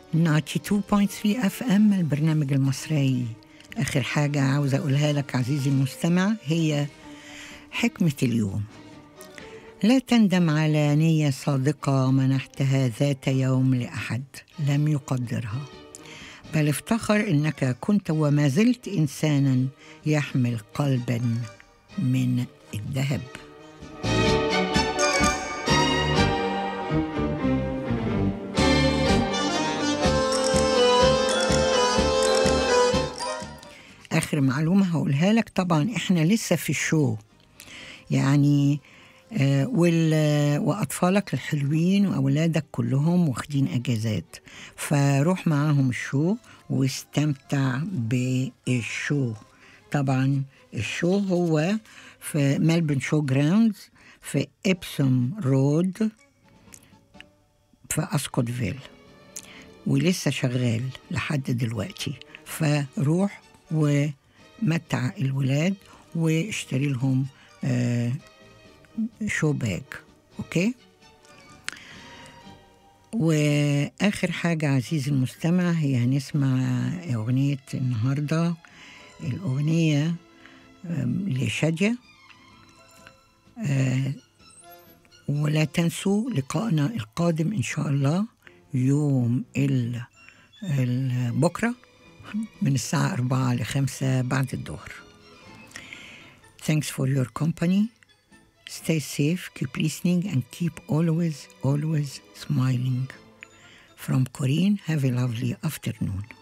92.3 اف ام البرنامج المصري اخر حاجه عاوزه اقولها لك عزيزي المستمع هي حكمه اليوم لا تندم على نيه صادقه منحتها ذات يوم لاحد لم يقدرها بل افتخر انك كنت وما زلت انسانا يحمل قلبا من الذهب اخر معلومه هقولها لك طبعا احنا لسه في الشو يعني آه وال واطفالك الحلوين واولادك كلهم واخدين اجازات فروح معاهم الشو واستمتع بالشو طبعا الشو هو في ملبن شو جراوندز في ابسوم رود في اسكوتفيل ولسه شغال لحد دلوقتي فروح ومتع الولاد واشتري لهم آه شو باج اوكي واخر حاجه عزيزي المستمع هي هنسمع اغنيه النهارده الاغنيه لشاديه آه ولا تنسوا لقائنا القادم ان شاء الله يوم ال بكره من الساعة أربعة لخمسة بعد الظهر. Thanks for your company. Stay safe, keep listening and keep always, always smiling. From Corinne, have a lovely afternoon.